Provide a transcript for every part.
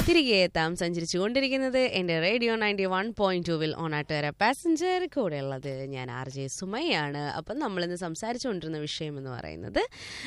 തിരികെ എത്താം സഞ്ചരിച്ചു കൊണ്ടിരിക്കുന്നത് എൻ്റെ റേഡിയോ നയൻറ്റി വൺ പോയിന്റ് ടുവിൽ ഓണാട്ടുകാര പാസഞ്ചർ കൂടെ ഉള്ളത് ഞാൻ ആർ ജെ സുമയാണ് അപ്പം നമ്മളിന്ന് സംസാരിച്ചുകൊണ്ടിരുന്ന വിഷയം എന്ന് പറയുന്നത്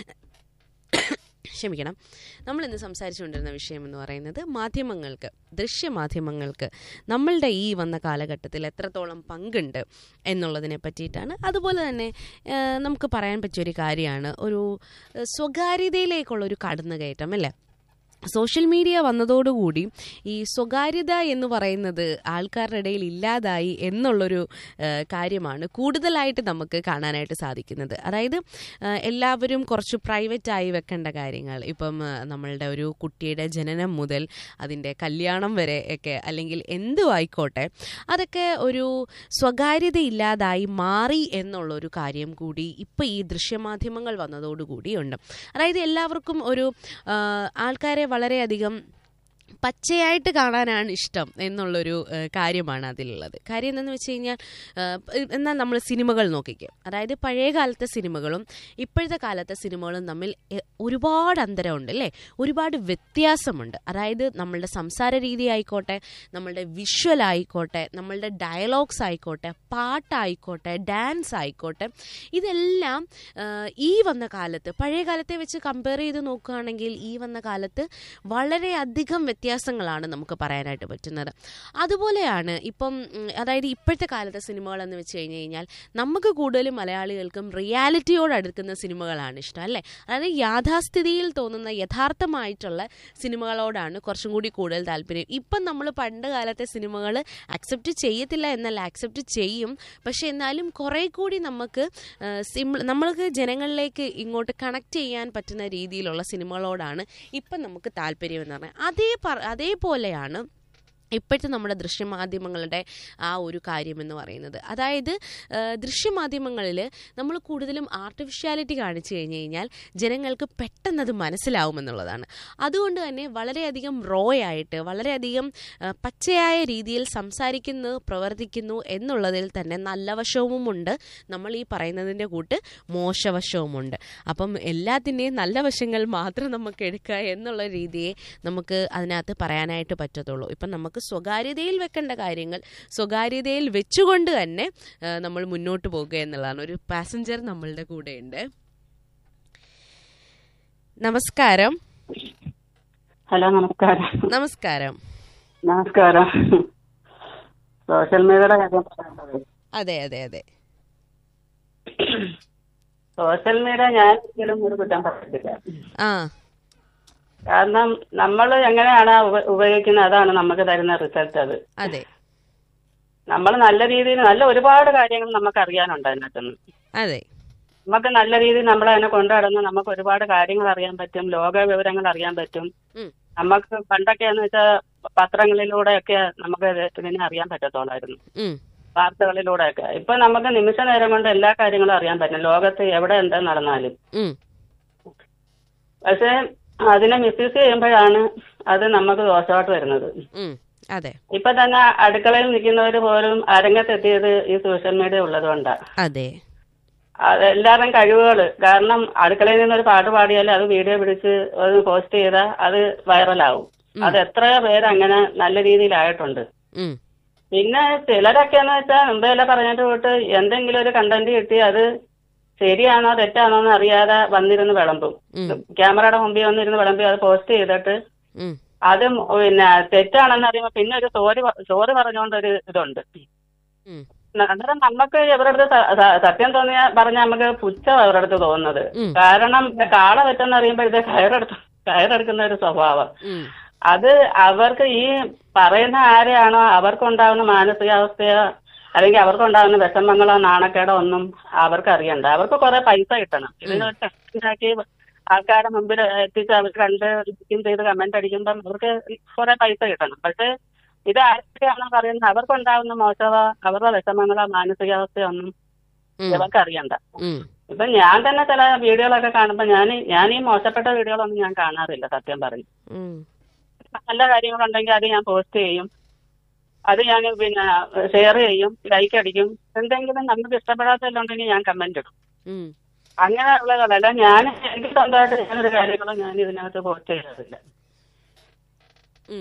ക്ഷമിക്കണം നമ്മൾ ഇന്ന് സംസാരിച്ചുകൊണ്ടിരുന്ന വിഷയം എന്ന് പറയുന്നത് മാധ്യമങ്ങൾക്ക് ദൃശ്യമാധ്യമങ്ങൾക്ക് നമ്മളുടെ ഈ വന്ന കാലഘട്ടത്തിൽ എത്രത്തോളം പങ്കുണ്ട് എന്നുള്ളതിനെ പറ്റിയിട്ടാണ് അതുപോലെ തന്നെ ആ, നമുക്ക് പറയാൻ പറ്റിയൊരു കാര്യമാണ് ഒരു ആ, സ്വകാര്യതയിലേക്കുള്ള ഒരു കടന്നുകയറ്റം അല്ലേ സോഷ്യൽ മീഡിയ വന്നതോടുകൂടി ഈ സ്വകാര്യത എന്ന് പറയുന്നത് ആൾക്കാരുടെ ഇടയിൽ ഇല്ലാതായി എന്നുള്ളൊരു ആ, കാര്യമാണ് കൂടുതലായിട്ട് നമുക്ക് കാണാനായിട്ട് സാധിക്കുന്നത് അതായത് ആ, എല്ലാവരും കുറച്ച് പ്രൈവറ്റ് ആയി വെക്കേണ്ട കാര്യങ്ങൾ ഇപ്പം ആ, നമ്മളുടെ ഒരു കുട്ടിയുടെ ജനനം മുതൽ അതിൻ്റെ കല്യാണം വരെ ഒക്കെ അല്ലെങ്കിൽ എന്തു ആയിക്കോട്ടെ അതൊക്കെ ഒരു സ്വകാര്യത ഇല്ലാതായി മാറി എന്നുള്ളൊരു കാര്യം കൂടി ഇപ്പം ഈ ദൃശ്യമാധ്യമങ്ങൾ വന്നതോടുകൂടിയുണ്ട് അതായത് എല്ലാവർക്കും ഒരു ആ, ആൾക്കാരെ വളരെയധികം പച്ചയായിട്ട് കാണാനാണ് ഇഷ്ടം എന്നുള്ളൊരു ആ, കാര്യമാണ് അതിലുള്ളത് കാര്യം എന്താണെന്ന് വെച്ച് കഴിഞ്ഞാൽ ആ, എന്നാൽ നമ്മൾ സിനിമകൾ നോക്കിക്കുക അതായത് പഴയ കാലത്തെ സിനിമകളും ഇപ്പോഴത്തെ കാലത്തെ സിനിമകളും തമ്മിൽ എ- ഒരുപാട് അന്തരമുണ്ട് അല്ലേ ഒരുപാട് വ്യത്യാസമുണ്ട് അതായത് നമ്മളുടെ സംസാര രീതി ആയിക്കോട്ടെ നമ്മളുടെ വിഷ്വൽ ആയിക്കോട്ടെ നമ്മളുടെ ഡയലോഗ്സ് ആയിക്കോട്ടെ പാട്ടായിക്കോട്ടെ ഡാൻസ് ആയിക്കോട്ടെ ഇതെല്ലാം ആ, ഈ വന്ന കാലത്ത് പഴയ കാലത്തെ വെച്ച് കമ്പയർ ചെയ്ത് നോക്കുകയാണെങ്കിൽ ഈ വന്ന കാലത്ത് വളരെയധികം വ്യത്യാസങ്ങളാണ് നമുക്ക് പറയാനായിട്ട് പറ്റുന്നത് അതുപോലെയാണ് ഇപ്പം ഉം, അതായത് ഇപ്പോഴത്തെ കാലത്തെ സിനിമകൾ എന്ന് വെച്ച് കഴിഞ്ഞ് കഴിഞ്ഞാൽ നമുക്ക് കൂടുതലും മലയാളികൾക്കും റിയാലിറ്റിയോട് അടുക്കുന്ന സിനിമകളാണ് ഇഷ്ടം അല്ലേ അതായത് യാഥാസ്ഥിതിയിൽ തോന്നുന്ന യഥാർത്ഥമായിട്ടുള്ള സിനിമകളോടാണ് കുറച്ചും കൂടി കൂടുതൽ താല്പര്യം ഇപ്പം നമ്മൾ പണ്ട് കാലത്തെ സിനിമകൾ അക്സെപ്റ്റ് ചെയ്യത്തില്ല എന്നല്ല അക്സെപ്റ്റ് ചെയ്യും പക്ഷെ എന്നാലും കുറേ കൂടി നമുക്ക് സിം നമ്മൾക്ക് ജനങ്ങളിലേക്ക് ഇങ്ങോട്ട് കണക്ട് ചെയ്യാൻ പറ്റുന്ന രീതിയിലുള്ള സിനിമകളോടാണ് ഇപ്പം നമുക്ക് താല്പര്യം എന്ന് പറഞ്ഞാൽ അതേ പറ അതേപോലെയാണ് ഇപ്പോഴത്തെ നമ്മുടെ ദൃശ്യമാധ്യമങ്ങളുടെ ആ ഒരു കാര്യം എന്ന് പറയുന്നത് അതായത് ആ, ദൃശ്യമാധ്യമങ്ങളിൽ നമ്മൾ കൂടുതലും ആർട്ടിഫിഷ്യാലിറ്റി കാണിച്ചു കഴിഞ്ഞ് കഴിഞ്ഞാൽ ജനങ്ങൾക്ക് പെട്ടെന്ന് അത് മനസ്സിലാവുമെന്നുള്ളതാണ് അതുകൊണ്ട് തന്നെ വളരെയധികം റോ ആയിട്ട് വളരെയധികം ആ, പച്ചയായ രീതിയിൽ സംസാരിക്കുന്നു പ്രവർത്തിക്കുന്നു എന്നുള്ളതിൽ തന്നെ നല്ല വശവുമുണ്ട് നമ്മൾ ഈ പറയുന്നതിൻ്റെ കൂട്ട് മോശവശവുമുണ്ട് അപ്പം എല്ലാത്തിൻ്റെയും നല്ല വശങ്ങൾ മാത്രം നമുക്ക് എടുക്കുക എന്നുള്ള രീതിയെ നമുക്ക് അതിനകത്ത് പറയാനായിട്ട് പറ്റത്തുള്ളൂ ഇപ്പം നമുക്ക് സ്വകാര്യതയിൽ വെക്കേണ്ട കാര്യങ്ങൾ സ്വകാര്യതയിൽ വെച്ചുകൊണ്ട് തന്നെ ആ, നമ്മൾ മുന്നോട്ട് പോകുക എന്നുള്ളതാണ് ഒരു പാസഞ്ചർ നമ്മളുടെ കൂടെയുണ്ട് നമസ്കാരം ഹലോ നമസ്കാരം നമസ്കാരം നമസ്കാരം സോഷ്യൽ മീഡിയയുടെ കാര്യം പറയേണ്ടത് അതെ അതെ അതെ സോഷ്യൽ മീഡിയ ഞാൻ ഒരിക്കലും ഒരു കുറ്റം പറയത്തില്ല ആ കാരണം നമ്മൾ എങ്ങനെയാണ് ഉപ- ഉപയോഗിക്കുന്നത് അതാണ് നമുക്ക് തരുന്ന റിസൾട്ട് അത് അതെ നമ്മൾ നല്ല രീതിയിൽ നല്ല ഒരുപാട് കാര്യങ്ങൾ നമുക്ക് അറിയാനുണ്ട് അതിനകത്തുനിന്ന് അതെ നമുക്ക് നല്ല രീതിയിൽ നമ്മൾ അതിനെ കൊണ്ടു നടന്ന് നമുക്ക് ഒരുപാട് കാര്യങ്ങൾ അറിയാൻ പറ്റും ലോക വിവരങ്ങൾ അറിയാൻ പറ്റും ഉം. നമുക്ക് പണ്ടൊക്കെയെന്ന് വെച്ചാൽ പത്രങ്ങളിലൂടെയൊക്കെ നമുക്ക് ഇത് ഇതിനെ അറിയാൻ പറ്റത്തോളായിരുന്നു ഉം വാർത്തകളിലൂടെയൊക്കെ ഇപ്പൊ നമുക്ക് നിമിഷ നേരം കൊണ്ട് എല്ലാ കാര്യങ്ങളും അറിയാൻ പറ്റും ലോകത്ത് എവിടെ എന്താ നടന്നാലും ഉം പക്ഷെ അതിനെ മിസ്യൂസ് ചെയ്യുമ്പോഴാണ് അത് നമുക്ക് ദോഷമായിട്ട് വരുന്നത് ഉം അതെ ഇപ്പൊ തന്നെ അടുക്കളയിൽ നിൽക്കുന്നവർ പോലും അരങ്ങത്തെത്തിയത് ഈ സോഷ്യൽ മീഡിയ ഉള്ളത് കൊണ്ടാണ് അതെ അത് എല്ലാവരുടെയും കഴിവുകൾ കാരണം അടുക്കളയിൽ നിന്ന് ഒരു പാട്ട് പാടിയാൽ അത് വീഡിയോ പിടിച്ച് അത് പോസ്റ്റ് ചെയ്താൽ അത് വൈറലാവും അത് എത്രയോ പേര് അങ്ങനെ നല്ല രീതിയിലായിട്ടുണ്ട് ഉം പിന്നെ ചിലരൊക്കെയെന്ന് വെച്ചാൽ മുമ്പേലെ പറഞ്ഞിട്ട് പോയിട്ട് എന്തെങ്കിലും ഒരു കണ്ടന്റ് കിട്ടി അത് ശരിയാണോ തെറ്റാണോ എന്ന് അറിയാതെ വന്നിരുന്ന് വിളമ്പും ഉം ക്യാമറയുടെ മുമ്പിൽ വന്നിരുന്ന് വിളമ്പി അത് പോസ്റ്റ് ചെയ്തിട്ട് ഉം അത് പിന്നെ തെറ്റാണെന്ന് അറിയുമ്പോൾ പിന്നെ ഒരു സോറി സോറി പറഞ്ഞുകൊണ്ടൊരു ഇതുണ്ട് ഉം അന്നേരം നമുക്ക് ഇവരുടെ അടുത്ത് സ- സ- സത്യം തോന്നിയ പറഞ്ഞ നമുക്ക് പുച്ഛം അവരുടെ അടുത്ത് തോന്നുന്നത് ഉം. കാരണം കാള തെറ്റെന്ന് അറിയുമ്പോഴത്തെ കയറെടുത്ത് കയറെടുക്കുന്ന ഒരു സ്വഭാവം ഉം അത് അവർക്ക് ഈ പറയുന്ന ആരെയാണോ അവർക്കുണ്ടാകുന്ന മാനസികാവസ്ഥയോ അല്ലെങ്കിൽ അവർക്കുണ്ടാകുന്ന വിഷമങ്ങളോ നാണക്കേടോ ഒന്നും അവർക്ക് അറിയണ്ട അവർക്ക് കുറെ പൈസ കിട്ടണം ഇതിന് ടെസ്റ്റിനാക്കി ആൾക്കാരുടെ മുമ്പിൽ എത്തിച്ച് അവർ കണ്ട് ഇരിക്കും ചെയ്ത് കമന്റ് അടിക്കുമ്പം അവർക്ക് കുറെ പൈസ കിട്ടണം പക്ഷെ ഇത് ആരൊക്കെയാണോ പറയുന്നത് അവർക്കുണ്ടാകുന്ന മോശമോ അവരുടെ വിഷമങ്ങളോ മാനസികാവസ്ഥയോ ഒന്നും ഉം ഇവർക്ക് അറിയണ്ട ഉം ഇപ്പൊ ഞാൻ തന്നെ ചില വീഡിയോകളൊക്കെ കാണുമ്പോൾ ഞാൻ ഞാൻ ഈ മോശപ്പെട്ട വീഡിയോകളൊന്നും ഞാൻ കാണാറില്ല സത്യം പറഞ്ഞു ഉം നല്ല കാര്യങ്ങളുണ്ടെങ്കിൽ അത് ഞാൻ പോസ്റ്റ് ചെയ്യും അത് ഞാൻ പിന്നെ ഷെയർ ചെയ്യും ലൈക്ക് അടിക്കും എന്തെങ്കിലും നമുക്ക് ഇഷ്ടപ്പെടാത്തതുണ്ടെങ്കിൽ ഞാൻ കമന്റ് ഇടും ഉം അങ്ങനെയുള്ളതല്ല ഞാൻ എനിക്ക് സ്വന്തമായിട്ട് ഞാനൊരു കാര്യങ്ങളും ഞാൻ ഇതിനകത്ത് പോസ്റ്റ് ചെയ്യാറില്ല ഉം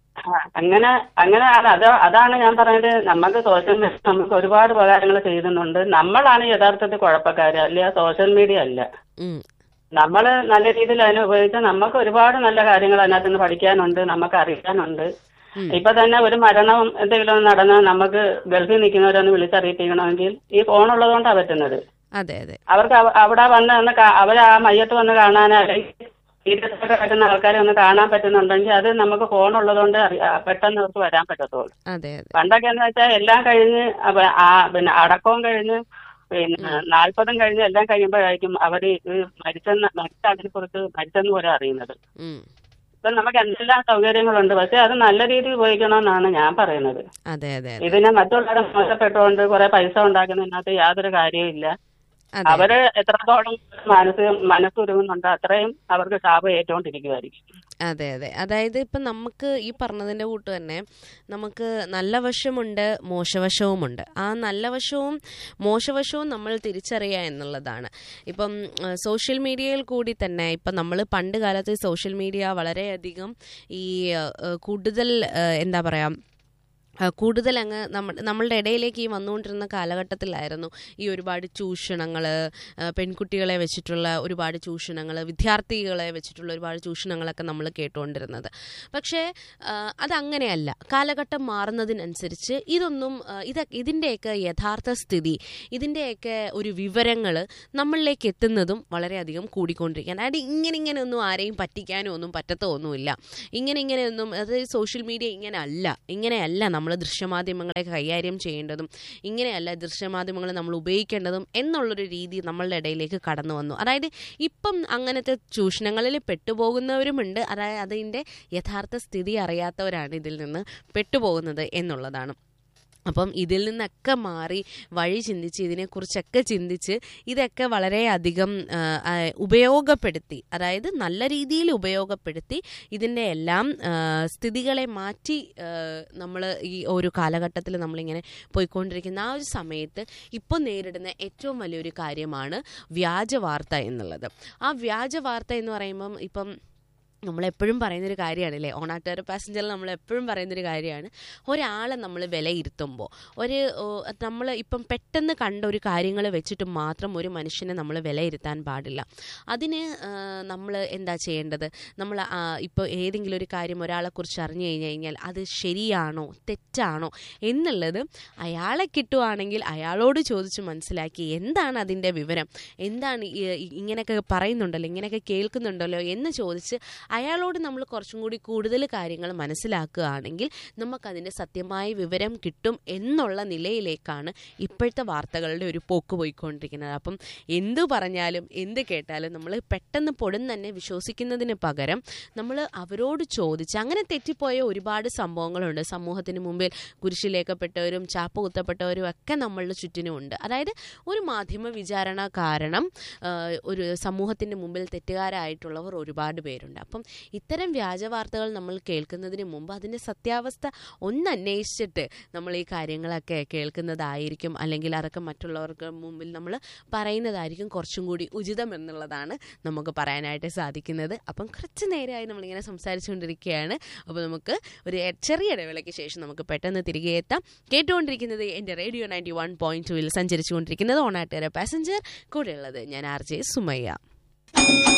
ആ, അങ്ങനെ അങ്ങനെയാണ് അത് അതാണ് ഞാൻ പറഞ്ഞത് നമുക്ക് സോഷ്യൽ മീഡിയ നമുക്ക് ഒരുപാട് ഉപകാരങ്ങൾ ചെയ്യുന്നുണ്ട് നമ്മളാണ് യഥാർത്ഥത്തിൽ കുഴപ്പക്കാര് അല്ലെ സോഷ്യൽ മീഡിയ അല്ല ഉം. നമ്മൾ നല്ല രീതിയിൽ അതിനെ ഉപയോഗിച്ചാൽ നമുക്ക് ഒരുപാട് നല്ല കാര്യങ്ങൾ അതിനകത്ത് നിന്ന് പഠിക്കാനുണ്ട് നമുക്ക് അറിയാനുണ്ട് ഉം. ഇപ്പൊ തന്നെ ഒരു മരണം എന്തെങ്കിലും നടന്നാൽ നമുക്ക് ഗൾഫിൽ നിൽക്കുന്നവരൊന്ന് വിളിച്ചറിയിപ്പിക്കണമെങ്കിൽ ഈ ഫോൺ ഉള്ളതുകൊണ്ടാണ് പറ്റുന്നത് അതെ അതെ അവർക്ക് അവ- അവിടെ വന്ന് ഒന്ന് കാ- അവര് ആ മയ്യത്ത് വന്ന് കാണാൻ അല്ലെങ്കിൽ തീരത്തൊക്കെ കിടക്കുന്ന ആൾക്കാരെ ഒന്ന് കാണാൻ പറ്റുന്നുണ്ടെങ്കിൽ അത് നമുക്ക് ഫോൺ ഉള്ളതുകൊണ്ട് അറി- ആ, പെട്ടെന്ന് അവർക്ക് വരാൻ പറ്റത്തുള്ളൂ അതെ അതെ പണ്ടൊക്കെ എന്ന് വെച്ചാൽ എല്ലാം കഴിഞ്ഞ് അവ- ആ പിന്നെ അടക്കവും കഴിഞ്ഞ് പിന്നെ നാൽപ്പതും കഴിഞ്ഞ് എല്ലാം കഴിയുമ്പോഴായിരിക്കും അവർ ഇത് മരിച്ചെന്ന് മരിച്ച അതിനെ കുറിച്ച് മരിച്ചെന്ന് പോലും അറിയുന്നത് ഉം. ഇപ്പൊ നമുക്ക് എന്തെല്ലാം സൗകര്യങ്ങളുണ്ട് പക്ഷെ അത് നല്ല രീതിയിൽ ഉപയോഗിക്കണമെന്നാണ് ഞാൻ പറയുന്നത് അതെ അതെ അതെ ഇതിനെ മറ്റുള്ളവരെ മോശപ്പെട്ടുകൊണ്ട് കുറെ പൈസ ഉണ്ടാക്കുന്നതിനകത്ത് യാതൊരു കാര്യമില്ല അതെ അവര് എത്രത്തോളം മനസ്സ് മനസ്സുരുകുന്നുണ്ടോ അത്രയും അവർക്ക് ശാപം ഏറ്റുകൊണ്ടിരിക്കുമായിരിക്കും അതെ അതെ അതായത് ഇപ്പം നമുക്ക് ഈ പറഞ്ഞതിൻ്റെ കൂട്ട് തന്നെ നമുക്ക് നല്ല വശമുണ്ട് മോശവശവുമുണ്ട് ആ നല്ല വശവും മോശവശവും നമ്മൾ തിരിച്ചറിയുക എന്നുള്ളതാണ് ഇപ്പം ആ, സോഷ്യൽ മീഡിയയിൽ കൂടി തന്നെ ഇപ്പം നമ്മൾ പണ്ട് കാലത്ത് സോഷ്യൽ മീഡിയ വളരെയധികം ഈ ആ, കൂടുതൽ ആ, എന്താ പറയുക ആ, കൂടുതൽ അങ്ങ് നമ്മ നമ്മളുടെ ഇടയിലേക്ക് ഈ വന്നുകൊണ്ടിരുന്ന കാലഘട്ടത്തിലായിരുന്നു ഈ ഒരുപാട് ചൂഷണങ്ങൾ പെൺകുട്ടികളെ വെച്ചിട്ടുള്ള ഒരുപാട് ചൂഷണങ്ങൾ വിദ്യാർത്ഥികളെ വെച്ചിട്ടുള്ള ഒരുപാട് ചൂഷണങ്ങളൊക്കെ നമ്മൾ കേട്ടുകൊണ്ടിരുന്നത് പക്ഷേ ആ, അതങ്ങനെയല്ല കാലഘട്ടം മാറുന്നതിനനുസരിച്ച് ഇതൊന്നും ആ, ഇത് ഇതിൻ്റെയൊക്കെ യഥാർത്ഥ സ്ഥിതി ഇതിൻ്റെയൊക്കെ ഒരു വിവരങ്ങൾ നമ്മളിലേക്ക് എത്തുന്നതും വളരെയധികം കൂടിക്കൊണ്ടിരിക്കുകയാണ് അതായത് ഇങ്ങനെ ഇങ്ങനെ ഒന്നും ആരെയും പറ്റിക്കാനോ ഒന്നും പറ്റത്തൊന്നുമില്ല ഇങ്ങനെ ഇങ്ങനെയൊന്നും അതായത് സോഷ്യൽ മീഡിയ ഇങ്ങനെ അല്ല ഇങ്ങനെയല്ല നമ്മൾ ദൃശ്യമാധ്യമങ്ങളെ കൈകാര്യം ചെയ്യേണ്ടതും ഇങ്ങനെയല്ല ദൃശ്യമാധ്യമങ്ങൾ നമ്മൾ ഉപയോഗിക്കേണ്ടതും എന്നുള്ളൊരു രീതി നമ്മളുടെ ഇടയിലേക്ക് കടന്നു വന്നു അതായത് ഇപ്പം അങ്ങനത്തെ ചൂഷണങ്ങളിൽ പെട്ടുപോകുന്നവരുമുണ്ട് അതായത് അതിൻ്റെ യഥാർത്ഥ സ്ഥിതി അറിയാത്തവരാണ് ഇതിൽ നിന്ന് പെട്ടുപോകുന്നത് എന്നുള്ളതാണ് അപ്പം ഇതിൽ നിന്നൊക്കെ മാറി വഴി ചിന്തിച്ച് ഇതിനെക്കുറിച്ചൊക്കെ ചിന്തിച്ച് ഇതൊക്കെ വളരെയധികം ആ, ആ, ഉപയോഗപ്പെടുത്തി അതായത് നല്ല രീതിയിൽ ഉപയോഗപ്പെടുത്തി ഇതിൻ്റെ എല്ലാം ആ, സ്ഥിതികളെ മാറ്റി നമ്മൾ ഈ ഒരു കാലഘട്ടത്തിൽ നമ്മളിങ്ങനെ പോയിക്കൊണ്ടിരിക്കുന്ന ആ ഒരു സമയത്ത് ഇപ്പോൾ നേരിടുന്ന ഏറ്റവും വലിയൊരു കാര്യമാണ് വ്യാജ വാർത്ത എന്നുള്ളത് ആ വ്യാജ വാർത്ത എന്ന് പറയുമ്പം ഇപ്പം നമ്മളെപ്പോഴും പറയുന്നൊരു കാര്യമാണല്ലേ ഓണാട്ടുകാർ പാസഞ്ചറിൽ നമ്മൾ എപ്പോഴും പറയുന്നൊരു കാര്യമാണ് ഒരാളെ നമ്മൾ വിലയിരുത്തുമ്പോൾ ഒരു നമ്മൾ ഇപ്പം പെട്ടെന്ന് കണ്ട ഒരു കാര്യങ്ങൾ വെച്ചിട്ട് മാത്രം ഒരു മനുഷ്യനെ നമ്മൾ വിലയിരുത്താൻ പാടില്ല അതിന് നമ്മൾ എന്താ ചെയ്യേണ്ടത് നമ്മൾ ഇപ്പോൾ ഏതെങ്കിലും ഒരു കാര്യം ഒരാളെക്കുറിച്ച് അറിഞ്ഞു കഴിഞ്ഞു കഴിഞ്ഞാൽ അത് ശരിയാണോ തെറ്റാണോ എന്നുള്ളത് അയാളെ കിട്ടുവാണെങ്കിൽ അയാളോട് ചോദിച്ച് മനസ്സിലാക്കി എന്താണ് അതിൻ്റെ വിവരം എന്താണ് ഈ- ഈ- ഇങ്ങനെയൊക്കെ പറയുന്നുണ്ടല്ലോ ഇങ്ങനെയൊക്കെ കേൾക്കുന്നുണ്ടല്ലോ എന്ന് ചോദിച്ച് അയാളോട് നമ്മൾ കുറച്ചും കൂടി കൂടുതൽ കാര്യങ്ങൾ മനസ്സിലാക്കുകയാണെങ്കിൽ നമുക്കതിൻ്റെ സത്യമായ വിവരം കിട്ടും എന്നുള്ള നിലയിലേക്കാണ് ഇപ്പോഴത്തെ വാർത്തകളുടെ ഒരു പോക്ക് പോയിക്കൊണ്ടിരിക്കുന്നത് അപ്പം എന്തു പറഞ്ഞാലും എന്ത് കേട്ടാലും നമ്മൾ പെട്ടെന്ന് പൊടും തന്നെ വിശ്വസിക്കുന്നതിന് പകരം നമ്മൾ അവരോട് ചോദിച്ച് അങ്ങനെ തെറ്റിപ്പോയ ഒരുപാട് സംഭവങ്ങളുണ്ട് സമൂഹത്തിന് മുമ്പിൽ കുരിശിലേക്കപ്പെട്ടവരും ചാപ്പ കുത്തപ്പെട്ടവരും ഒക്കെ നമ്മളുടെ ചുറ്റിനുമുണ്ട് അതായത് ഒരു മാധ്യമ വിചാരണ കാരണം ആ, ഒരു സമൂഹത്തിൻ്റെ മുമ്പിൽ തെറ്റുകാരായിട്ടുള്ളവർ ഒരുപാട് പേരുണ്ട് അപ്പം ഇത്തരം വ്യാജ വാർത്തകൾ നമ്മൾ കേൾക്കുന്നതിന് മുമ്പ് അതിൻ്റെ സത്യാവസ്ഥ ഒന്ന് അന്വേഷിച്ചിട്ട് നമ്മൾ ഈ കാര്യങ്ങളൊക്കെ കേൾക്കുന്നതായിരിക്കും അല്ലെങ്കിൽ അതൊക്കെ മറ്റുള്ളവർക്ക് മുമ്പിൽ നമ്മൾ പറയുന്നതായിരിക്കും കുറച്ചും കൂടി ഉചിതം എന്നുള്ളതാണ് നമുക്ക് പറയാനായിട്ട് സാധിക്കുന്നത് അപ്പം കുറച്ച് നേരമായി നമ്മളിങ്ങനെ സംസാരിച്ചുകൊണ്ടിരിക്കുകയാണ് അപ്പോൾ നമുക്ക് ഒരു ചെറിയ ഇടവേളയ്ക്ക് ശേഷം നമുക്ക് പെട്ടെന്ന് തിരികെ എത്താം കേട്ടുകൊണ്ടിരിക്കുന്നത് എൻ്റെ റേഡിയോ നയൻറ്റി വൺ പോയിന്റ് ടുവിൽ സഞ്ചരിച്ചുകൊണ്ടിരിക്കുന്നത് ഓണാട്ടുകാര പാസഞ്ചർ കൂടെയുള്ളത് ഞാൻ ആർ ജെ സുമയ്യ